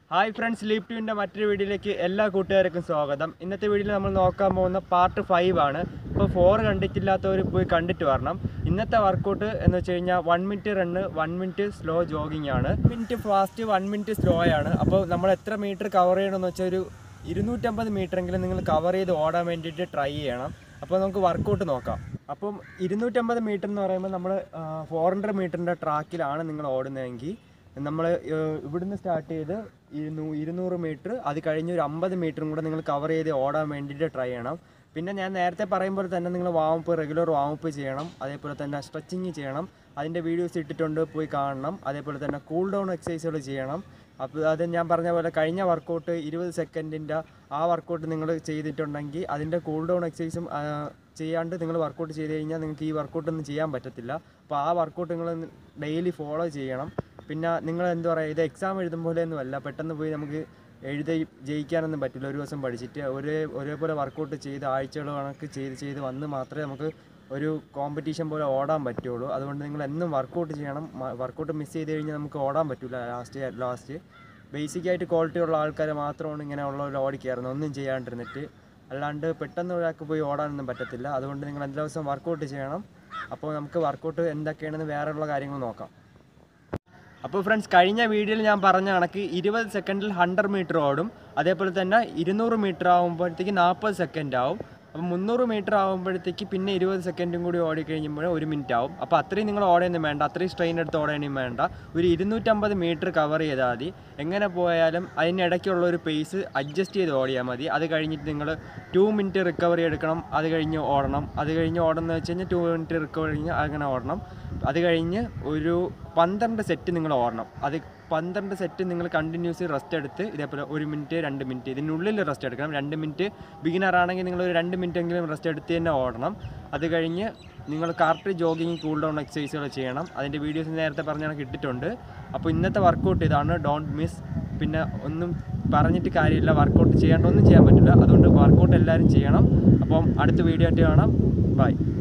hi friends sleep ട്യൂവിൻ്റെ മറ്റൊരു വീഡിയോയിലേക്ക് എല്ലാ കൂട്ടുകാർക്കും സ്വാഗതം ഇന്നത്തെ വീഡിയോയിൽ നമ്മൾ നോക്കാൻ പോകുന്ന പാർട്ട് ഫൈവ് ആണ് ഇപ്പോൾ ഫോർ കണ്ടിട്ടില്ലാത്തവർ പോയി കണ്ടിട്ട് വരണം ഇന്നത്തെ വർക്കൗട്ട് എന്ന് വെച്ച് കഴിഞ്ഞാൽ one minute run one minute slow jogging ആണ് minute fast one minute slow ആണ് അപ്പോൾ നമ്മൾ എത്ര മീറ്റർ കവർ ചെയ്യണമെന്ന് വെച്ചാൽ ഒരു ഇരുന്നൂറ്റമ്പത് മീറ്റർ എങ്കിലും നിങ്ങൾ കവർ ചെയ്ത് ഓടാൻ വേണ്ടിയിട്ട് ട്രൈ ചെയ്യണം അപ്പോൾ നമുക്ക് വർക്കൗട്ട് നോക്കാം അപ്പം ഇരുന്നൂറ്റമ്പത് മീറ്റർ എന്ന് പറയുമ്പോൾ നമ്മൾ ഫോർ ഹൺഡ്രഡ് മീറ്ററിൻ്റെ ട്രാക്കിലാണ് നിങ്ങൾ ഓടുന്നതെങ്കിൽ നമ്മൾ ഇവിടുന്ന് സ്റ്റാർട്ട് ചെയ്ത് ഇരുന്നൂ ഇരുന്നൂറ് മീറ്റർ അത് കഴിഞ്ഞ് ഒരു അമ്പത് മീറ്ററും കൂടെ നിങ്ങൾ കവർ ചെയ്ത് ഓടാൻ വേണ്ടിയിട്ട് ട്രൈ ചെയ്യണം പിന്നെ ഞാൻ നേരത്തെ പറയുമ്പോൾ തന്നെ നിങ്ങൾ വാമപ്പ് റെഗുലർ വാമപ്പ് ചെയ്യണം അതേപോലെ തന്നെ സ്ട്രെച്ചിങ് ചെയ്യണം അതിൻ്റെ വീഡിയോസ് ഇട്ടിട്ടുണ്ട് പോയി കാണണം അതേപോലെ തന്നെ കൂൾ ഡൗൺ എക്സസൈസുകൾ ചെയ്യണം അപ്പോൾ അത് ഞാൻ പറഞ്ഞ പോലെ കഴിഞ്ഞ വർക്കൗട്ട് ഇരുപത് സെക്കൻഡിൻ്റെ ആ വർക്കൗട്ട് നിങ്ങൾ ചെയ്തിട്ടുണ്ടെങ്കിൽ അതിൻ്റെ കൂൾ ഡൗൺ എക്സസൈസും ചെയ്യാണ്ട് നിങ്ങൾ വർക്കൗട്ട് ചെയ്ത് കഴിഞ്ഞാൽ നിങ്ങൾക്ക് ഈ വർക്കൗട്ട് ഒന്നും ചെയ്യാൻ പറ്റത്തില്ല അപ്പോൾ ആ വർക്കൗട്ട് നിങ്ങൾ ഡെയിലി ഫോളോ ചെയ്യണം പിന്നെ നിങ്ങൾ എന്താ പറയുക ഇത് എക്സാം എഴുതും പോലെയൊന്നും അല്ല പെട്ടെന്ന് പോയി നമുക്ക് എഴുതി ജയിക്കാനൊന്നും പറ്റില്ല ഒരു ദിവസം പഠിച്ചിട്ട് ഒരേ ഒരേപോലെ വർക്കൗട്ട് ചെയ്ത് ആഴ്ചകൾ കണക്ക് ചെയ്ത് ചെയ്ത് വന്ന് മാത്രമേ നമുക്ക് ഒരു കോമ്പറ്റീഷൻ പോലെ ഓടാൻ പറ്റുള്ളൂ അതുകൊണ്ട് നിങ്ങൾ എന്നും വർക്കൗട്ട് ചെയ്യണം വർക്കൗട്ട് മിസ് ചെയ്ത് കഴിഞ്ഞാൽ നമുക്ക് ഓടാൻ പറ്റില്ല ലാസ്റ്റ് ലാസ്റ്റ് ബേസിക് ആയിട്ട് ക്വാളിറ്റി ഉള്ള ആൾക്കാർ മാത്രമാണ് ഇങ്ങനെ ഉള്ളവർ ഓടി കയറുന്നത് ഒന്നും ചെയ്യാണ്ടിരുന്നിട്ട് അല്ലാണ്ട് പെട്ടെന്ന് ഒരാൾക്ക് പോയി ഓടാനൊന്നും പറ്റത്തില്ല അതുകൊണ്ട് നിങ്ങൾ എല്ലാ ദിവസവും വർക്കൗട്ട് ചെയ്യണം അപ്പോൾ നമുക്ക് വർക്കൗട്ട് എന്തൊക്കെയാണെന്ന് വേറെയുള്ള കാര്യങ്ങൾ നോക്കാം അപ്പോൾ ഫ്രണ്ട്സ് കഴിഞ്ഞ വീഡിയോയിൽ ഞാൻ പറഞ്ഞ കണക്ക് ഇരുപത് സെക്കൻഡിൽ ഹൺഡ്രഡ് മീറ്റർ ഓടും അതേപോലെ തന്നെ ഇരുന്നൂറ് മീറ്റർ ആകുമ്പോഴത്തേക്ക് നാൽപ്പത് സെക്കൻഡ് ആവും അപ്പോൾ മുന്നൂറ് മീറ്റർ ആകുമ്പോഴത്തേക്ക് പിന്നെ ഇരുപത് സെക്കൻഡും കൂടി ഓടി കഴിയുമ്പോൾ ഒരു മിനിറ്റ് ആവും അപ്പോൾ അത്രയും നിങ്ങൾ ഓടയൊന്നും വേണ്ട അത്രയും സ്ട്രെയിൻ എടുത്ത് ഓടേണ്ടിയും വേണ്ട ഒരു ഇരുന്നൂറ്റമ്പത് മീറ്റർ കവർ ചെയ്താൽ മതി എങ്ങനെ പോയാലും അതിനിടയ്ക്കുള്ള ഒരു പേസ് അഡ്ജസ്റ്റ് ചെയ്ത് ഓടിയാൽ മതി അത് കഴിഞ്ഞിട്ട് നിങ്ങൾ ടു മിനിറ്റ് റിക്കവറി എടുക്കണം അത് കഴിഞ്ഞ് ഓടണം അത് കഴിഞ്ഞ് ഓടണം വെച്ച് കഴിഞ്ഞാൽ ടു മിനിറ്റ് റിക്കവറി കഴിഞ്ഞ് അങ്ങനെ ഓടണം അത് കഴിഞ്ഞ് ഒരു പന്ത്രണ്ട് സെറ്റ് നിങ്ങൾ ഓടണം അത് പന്ത്രണ്ട് സെറ്റ് നിങ്ങൾ കണ്ടിന്യൂസ് റെസ്റ്റ് എടുത്ത് ഇതേപോലെ ഒരു മിനിറ്റ് രണ്ട് മിനിറ്റ് ഇതിനുള്ളിൽ റെസ്റ്റ് എടുക്കണം രണ്ട് മിനിറ്റ് ബിഗിനർ ആണെങ്കിൽ നിങ്ങൾ ഒരു രണ്ട് മിനിറ്റ് എങ്കിലും റെസ്റ്റ് എടുത്ത് തന്നെ ഓടണം അത് കഴിഞ്ഞ് നിങ്ങൾ കറക്റ്റ് ജോഗിങ് കൂൾ ഡൗൺ എക്സസൈസുകൾ ചെയ്യണം അതിൻ്റെ വീഡിയോസ് നേരത്തെ പറഞ്ഞ കണക്ക് ഇട്ടിട്ടുണ്ട് അപ്പോൾ ഇന്നത്തെ വർക്കൗട്ട് ഇതാണ് ഡോണ്ട് മിസ് പിന്നെ ഒന്നും പറഞ്ഞിട്ട് കാര്യമില്ല വർക്കൗട്ട് ചെയ്യാണ്ട് ഒന്നും ചെയ്യാൻ പറ്റില്ല അതുകൊണ്ട് വർക്കൗട്ട് എല്ലാവരും ചെയ്യണം അപ്പം അടുത്ത വീഡിയോ ആയിട്ട് കാണാം ബൈ